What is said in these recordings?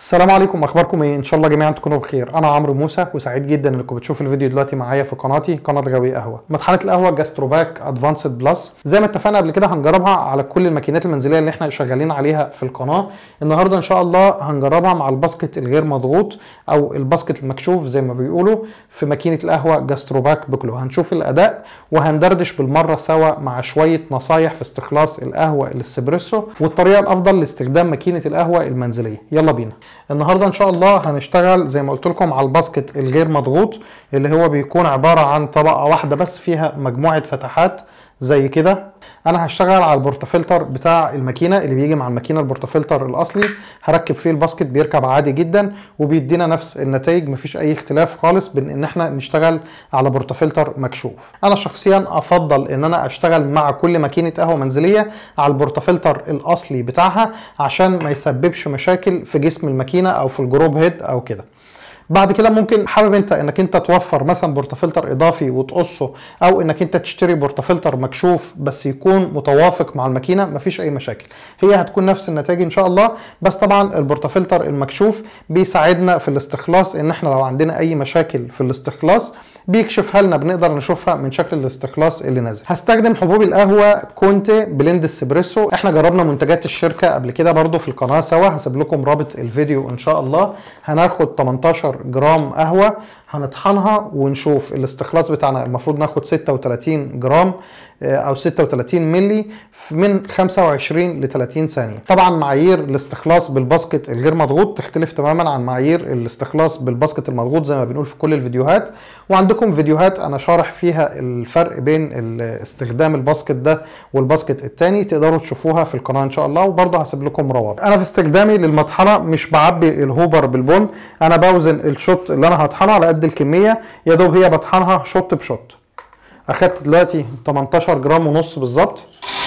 السلام عليكم اخباركم ايه ان شاء الله جميعا تكونوا بخير انا عمرو موسى وسعيد جدا انكم بتشوفوا الفيديو دلوقتي معايا في قناتي قناه غاوي قهوه مطحنه القهوه جاستروباك ادفانسد بلس زي ما اتفقنا قبل كده هنجربها على كل الماكينات المنزليه اللي احنا شغالين عليها في القناه النهارده ان شاء الله هنجربها مع الباسكت الغير مضغوط او الباسكت المكشوف زي ما بيقولوا في ماكينه القهوه جاستروباك بكلو هنشوف الاداء وهندردش بالمره سوا مع شويه نصايح في استخلاص القهوه الاسبريسو والطريقه الافضل لاستخدام ماكينه القهوه المنزليه يلا بينا النهارده ان شاء الله هنشتغل زي ما قلت لكم على الباسكت الغير مضغوط اللي هو بيكون عباره عن طبقه واحده بس فيها مجموعه فتحات زي كده انا هشتغل على البورتافلتر بتاع الماكينه اللي بيجي مع الماكينه البورتافلتر الاصلي هركب فيه الباسكت بيركب عادي جدا وبيدينا نفس النتائج مفيش اي اختلاف خالص بين ان احنا نشتغل على بورتافلتر مكشوف انا شخصيا افضل ان انا اشتغل مع كل ماكينه قهوه منزليه على البورتافلتر الاصلي بتاعها عشان ما يسببش مشاكل في جسم الماكينه او في الجروب هيد او كده بعد كده ممكن حابب انت انك انت توفر مثلا بورتافلتر اضافي وتقصه او انك انت تشتري بورتافلتر مكشوف بس يكون متوافق مع الماكينه مفيش اي مشاكل هي هتكون نفس النتائج ان شاء الله بس طبعا البورتافلتر المكشوف بيساعدنا في الاستخلاص ان احنا لو عندنا اي مشاكل في الاستخلاص بيكشفها لنا بنقدر نشوفها من شكل الاستخلاص اللي نازل هستخدم حبوب القهوه كونتي بلند اسبريسو احنا جربنا منتجات الشركه قبل كده برضو في القناه سوا هسيب لكم رابط الفيديو ان شاء الله هناخد 18 جرام قهوه هنطحنها ونشوف الاستخلاص بتاعنا المفروض ناخد 36 جرام او 36 ملي من 25 ل 30 ثانيه طبعا معايير الاستخلاص بالباسكت الغير مضغوط تختلف تماما عن معايير الاستخلاص بالباسكت المضغوط زي ما بنقول في كل الفيديوهات وعندكم فيديوهات انا شارح فيها الفرق بين استخدام الباسكت ده والباسكت التاني تقدروا تشوفوها في القناه ان شاء الله وبرضه هسيب لكم روابط انا في استخدامي للمطحنه مش بعبي الهوبر بالبن انا بوزن الشوت اللي انا هطحنه على قد الكميه يا دوب هي بطحنها شوت بشوت اخدت دلوقتي 18 جرام ونص بالظبط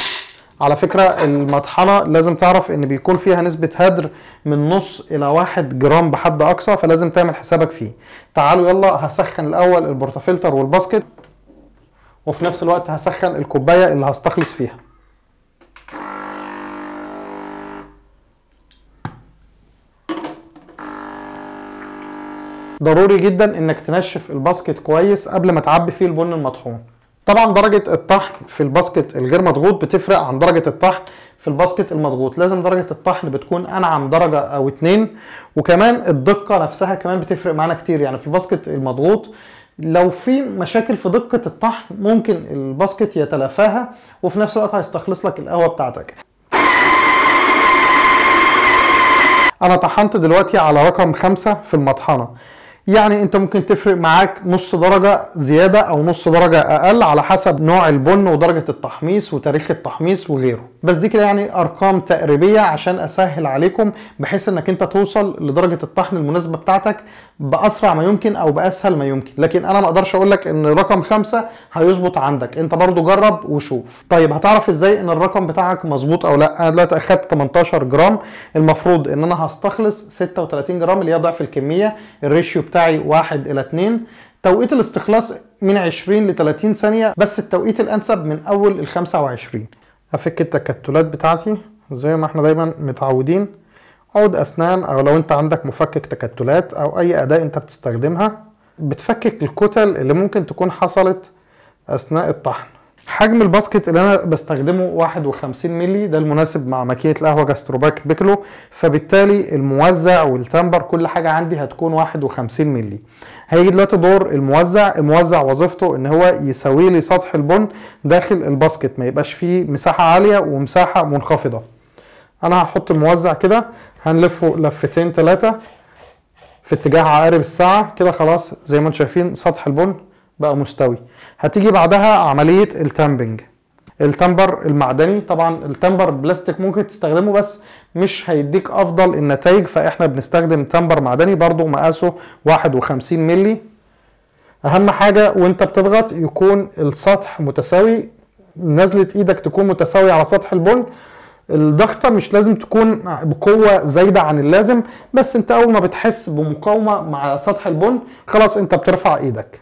على فكرة المطحنة لازم تعرف ان بيكون فيها نسبة هدر من نص الى واحد جرام بحد اقصى فلازم تعمل حسابك فيه تعالوا يلا هسخن الاول البورتافلتر والباسكت وفي نفس الوقت هسخن الكوباية اللي هستخلص فيها ضروري جدا انك تنشف الباسكت كويس قبل ما تعبي فيه البن المطحون طبعا درجة الطحن في الباسكت الغير مضغوط بتفرق عن درجة الطحن في الباسكت المضغوط لازم درجة الطحن بتكون انعم درجة او اتنين وكمان الدقة نفسها كمان بتفرق معانا كتير يعني في الباسكت المضغوط لو في مشاكل في دقة الطحن ممكن الباسكت يتلافاها وفي نفس الوقت هيستخلص لك القهوة بتاعتك انا طحنت دلوقتي على رقم خمسة في المطحنة يعني انت ممكن تفرق معاك نص درجة زيادة او نص درجة اقل على حسب نوع البن ودرجة التحميص وتاريخ التحميص وغيره بس دي كده يعني ارقام تقريبية عشان اسهل عليكم بحيث انك انت توصل لدرجة الطحن المناسبة بتاعتك باسرع ما يمكن او باسهل ما يمكن لكن انا ما اقدرش اقول لك ان رقم خمسة هيظبط عندك انت برضو جرب وشوف طيب هتعرف ازاي ان الرقم بتاعك مظبوط او لا انا دلوقتي اخدت 18 جرام المفروض ان انا هستخلص 36 جرام اللي هي ضعف الكمية الريشيو بتاعي 1 الى 2 توقيت الاستخلاص من 20 ل 30 ثانية بس التوقيت الانسب من اول ال 25 افك التكتلات بتاعتي زي ما احنا دايما متعودين عود اسنان او لو انت عندك مفكك تكتلات او اي اداة انت بتستخدمها بتفكك الكتل اللي ممكن تكون حصلت اثناء الطحن حجم الباسكت اللي انا بستخدمه 51 مللي ده المناسب مع ماكينه القهوه جاستروباك بيكلو فبالتالي الموزع والتمبر كل حاجه عندي هتكون 51 مللي هيجي دلوقتي دور الموزع الموزع وظيفته ان هو يساوي لي سطح البن داخل الباسكت ما يبقاش فيه مساحه عاليه ومساحه منخفضه انا هحط الموزع كده هنلفه لفتين ثلاثه في اتجاه عقارب الساعه كده خلاص زي ما انتم شايفين سطح البن بقى مستوي هتيجي بعدها عمليه التامبنج التمبر المعدني طبعا التمبر بلاستيك ممكن تستخدمه بس مش هيديك افضل النتائج فاحنا بنستخدم تمبر معدني برضو مقاسه 51 ملي اهم حاجة وانت بتضغط يكون السطح متساوي نزلة ايدك تكون متساوية على سطح البن الضغطة مش لازم تكون بقوة زايدة عن اللازم بس انت اول ما بتحس بمقاومة مع سطح البن خلاص انت بترفع ايدك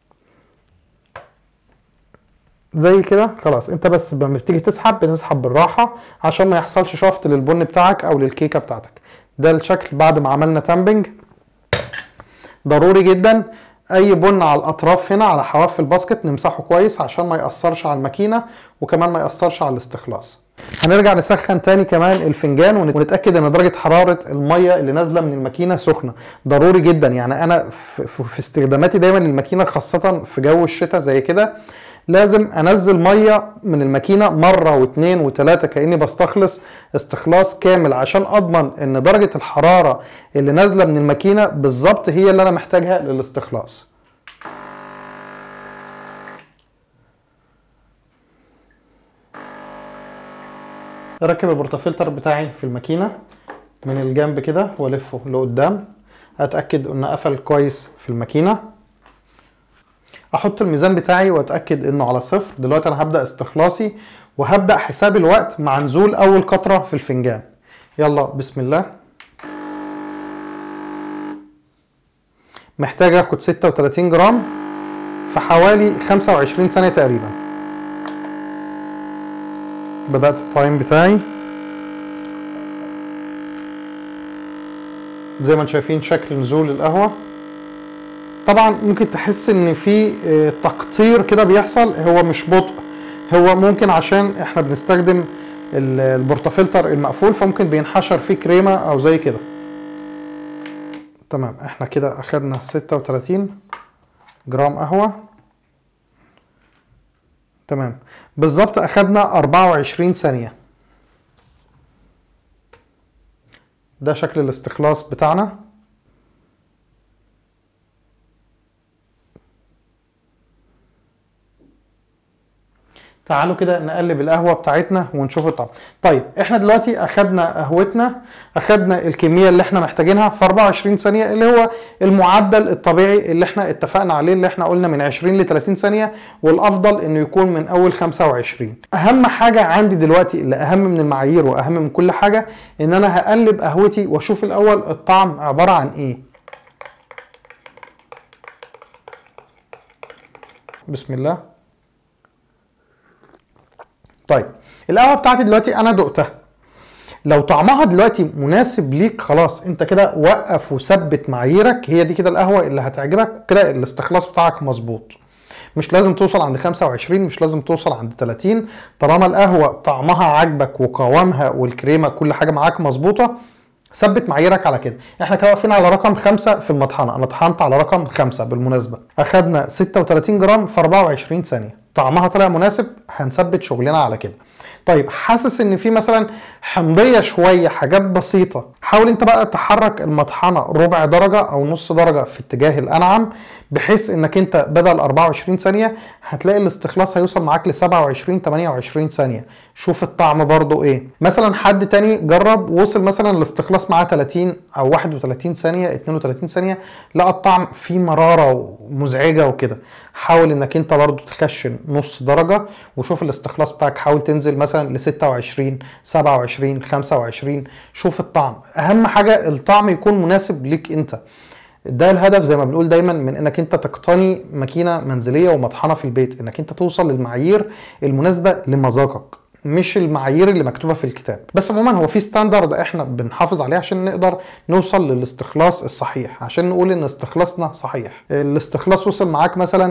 زي كده خلاص انت بس لما بتيجي تسحب بتسحب بالراحه عشان ما يحصلش شفط للبن بتاعك او للكيكه بتاعتك ده الشكل بعد ما عملنا تامبنج ضروري جدا اي بن على الاطراف هنا على حواف الباسكت نمسحه كويس عشان ما ياثرش على الماكينه وكمان ما ياثرش على الاستخلاص هنرجع نسخن تاني كمان الفنجان ونتاكد ان درجه حراره الميه اللي نازله من الماكينه سخنه ضروري جدا يعني انا في, في استخداماتي دايما للماكينه خاصه في جو الشتاء زي كده لازم انزل ميه من الماكينه مره واثنين وثلاثه كاني بستخلص استخلاص كامل عشان اضمن ان درجه الحراره اللي نازله من الماكينه بالظبط هي اللي انا محتاجها للاستخلاص اركب البورتافلتر بتاعي في الماكينه من الجنب كده والفه لقدام اتاكد انه قفل كويس في الماكينه احط الميزان بتاعي واتاكد انه على صفر دلوقتي انا هبدا استخلاصي وهبدا حساب الوقت مع نزول اول قطره في الفنجان يلا بسم الله محتاج اخد 36 جرام في حوالي 25 ثانيه تقريبا بدات التايم بتاعي زي ما انتم شايفين شكل نزول القهوه طبعا ممكن تحس ان في تقطير كده بيحصل هو مش بطء هو ممكن عشان احنا بنستخدم البورتافلتر المقفول فممكن بينحشر فيه كريمه او زي كده تمام احنا كده اخدنا 36 جرام قهوه تمام بالظبط اخدنا 24 ثانيه ده شكل الاستخلاص بتاعنا تعالوا كده نقلب القهوه بتاعتنا ونشوف الطعم طيب احنا دلوقتي اخدنا قهوتنا اخدنا الكميه اللي احنا محتاجينها في 24 ثانيه اللي هو المعدل الطبيعي اللي احنا اتفقنا عليه اللي احنا قلنا من 20 ل 30 ثانيه والافضل انه يكون من اول 25 اهم حاجه عندي دلوقتي اللي اهم من المعايير واهم من كل حاجه ان انا هقلب قهوتي واشوف الاول الطعم عباره عن ايه بسم الله طيب القهوه بتاعتي دلوقتي انا دقتها لو طعمها دلوقتي مناسب ليك خلاص انت كده وقف وثبت معاييرك هي دي كده القهوه اللي هتعجبك وكده الاستخلاص بتاعك مظبوط مش لازم توصل عند 25 مش لازم توصل عند 30 طالما القهوه طعمها عاجبك وقوامها والكريمه كل حاجه معاك مظبوطه ثبت معاييرك على كده احنا كده واقفين على رقم خمسة في المطحنة انا طحنت على رقم خمسة بالمناسبة اخدنا 36 جرام في 24 ثانية طعمها طلع مناسب هنثبت شغلنا على كده طيب حاسس ان في مثلا حمضيه شويه حاجات بسيطه حاول انت بقى تحرك المطحنه ربع درجه او نص درجه في اتجاه الانعم بحيث انك انت بدل 24 ثانيه هتلاقي الاستخلاص هيوصل معاك ل 27 28 ثانيه شوف الطعم برضو ايه مثلا حد تاني جرب وصل مثلا الاستخلاص معاه 30 او 31 ثانيه 32 ثانيه لقى الطعم فيه مراره مزعجه وكده حاول انك انت برضو تخشن نص درجه وشوف الاستخلاص بتاعك حاول تنزل مثلا ل 26 27 25 شوف الطعم اهم حاجه الطعم يكون مناسب ليك انت ده الهدف زي ما بنقول دايما من انك انت تقتني ماكينه منزليه ومطحنه في البيت انك انت توصل للمعايير المناسبه لمذاقك مش المعايير اللي مكتوبه في الكتاب بس عموما هو في ستاندرد احنا بنحافظ عليه عشان نقدر نوصل للاستخلاص الصحيح عشان نقول ان استخلاصنا صحيح الاستخلاص وصل معاك مثلا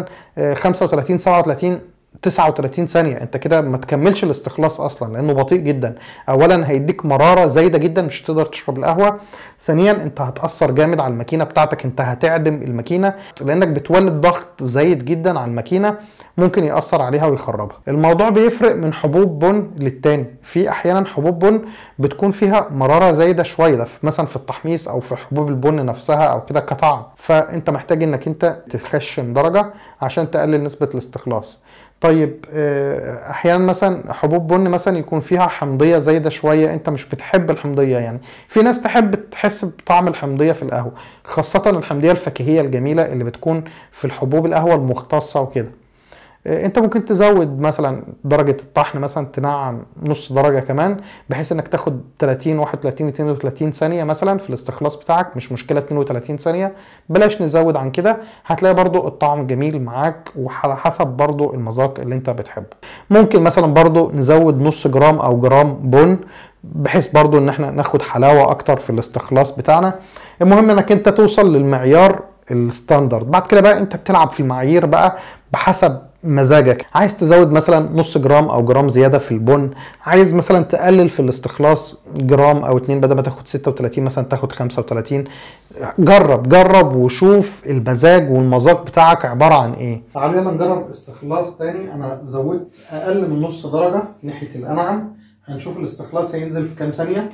35 37 39 ثانية انت كده ما تكملش الاستخلاص اصلا لانه بطيء جدا اولا هيديك مرارة زايدة جدا مش هتقدر تشرب القهوة ثانيا انت هتأثر جامد على الماكينة بتاعتك انت هتعدم الماكينة لانك بتولد ضغط زايد جدا على الماكينة ممكن يأثر عليها ويخربها الموضوع بيفرق من حبوب بن للتاني في احيانا حبوب بن بتكون فيها مرارة زايدة شوية ده مثلا في التحميص او في حبوب البن نفسها او كده كطعم فانت محتاج انك انت تخشن درجة عشان تقلل نسبة الاستخلاص طيب احيانا مثلا حبوب بن مثلا يكون فيها حمضيه زايده شويه انت مش بتحب الحمضيه يعني في ناس تحب تحس بطعم الحمضيه في القهوه خاصه الحمضيه الفاكهيه الجميله اللي بتكون في الحبوب القهوه المختصه وكده انت ممكن تزود مثلا درجة الطحن مثلا تنعم نص درجة كمان بحيث انك تاخد 30 31 32 ثانية مثلا في الاستخلاص بتاعك مش مشكلة 32 ثانية بلاش نزود عن كده هتلاقي برضو الطعم جميل معاك وعلى حسب برضو المذاق اللي انت بتحبه ممكن مثلا برضو نزود نص جرام او جرام بن بحيث برضو ان احنا ناخد حلاوه اكتر في الاستخلاص بتاعنا المهم انك انت توصل للمعيار الستاندرد بعد كده بقى انت بتلعب في المعايير بقى بحسب مزاجك عايز تزود مثلا نص جرام او جرام زياده في البن عايز مثلا تقلل في الاستخلاص جرام او اتنين بدل ما تاخد 36 مثلا تاخد 35 جرب جرب وشوف المزاج والمذاق بتاعك عباره عن ايه تعالوا يلا نجرب استخلاص تاني انا زودت اقل من نص درجه ناحيه الانعم هنشوف الاستخلاص هينزل في كام ثانيه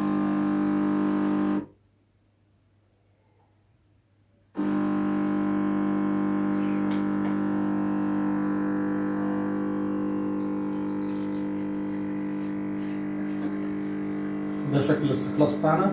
ده شكل الاستخلاص بتاعنا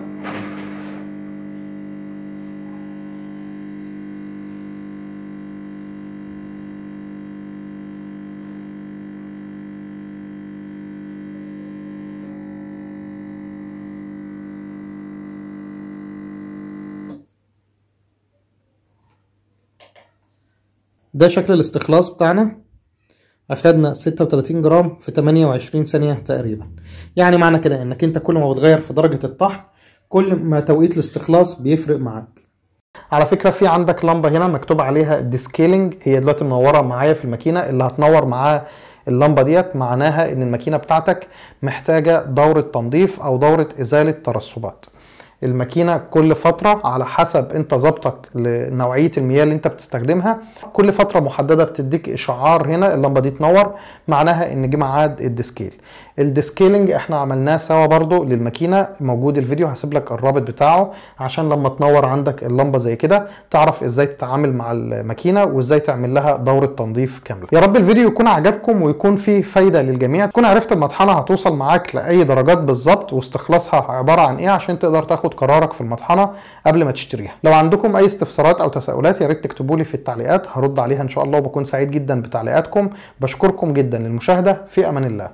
ده شكل الاستخلاص بتاعنا اخدنا 36 جرام في 28 ثانية تقريبا يعني معنى كده انك انت كل ما بتغير في درجة الطحن كل ما توقيت الاستخلاص بيفرق معاك على فكرة في عندك لمبة هنا مكتوب عليها الديسكيلينج هي دلوقتي منورة معايا في الماكينة اللي هتنور معاه اللمبة ديت معناها ان الماكينة بتاعتك محتاجة دورة تنظيف او دورة ازالة ترسبات الماكينه كل فتره على حسب انت ظبطك لنوعيه المياه اللي انت بتستخدمها كل فتره محدده بتديك اشعار هنا اللمبه دي تنور معناها ان جه ميعاد الديسكيل الديسكيلنج احنا عملناه سوا برضو للماكينه موجود الفيديو هسيب لك الرابط بتاعه عشان لما تنور عندك اللمبه زي كده تعرف ازاي تتعامل مع الماكينه وازاي تعمل لها دوره تنظيف كامله يا رب الفيديو يكون عجبكم ويكون فيه فايده للجميع تكون عرفت المطحنه هتوصل معاك لاي درجات بالظبط واستخلاصها عباره عن ايه عشان تقدر تاخد قرارك في المطحنه قبل ما تشتريها لو عندكم اي استفسارات او تساؤلات يا ريت تكتبوا لي في التعليقات هرد عليها ان شاء الله وبكون سعيد جدا بتعليقاتكم بشكركم جدا للمشاهده في امان الله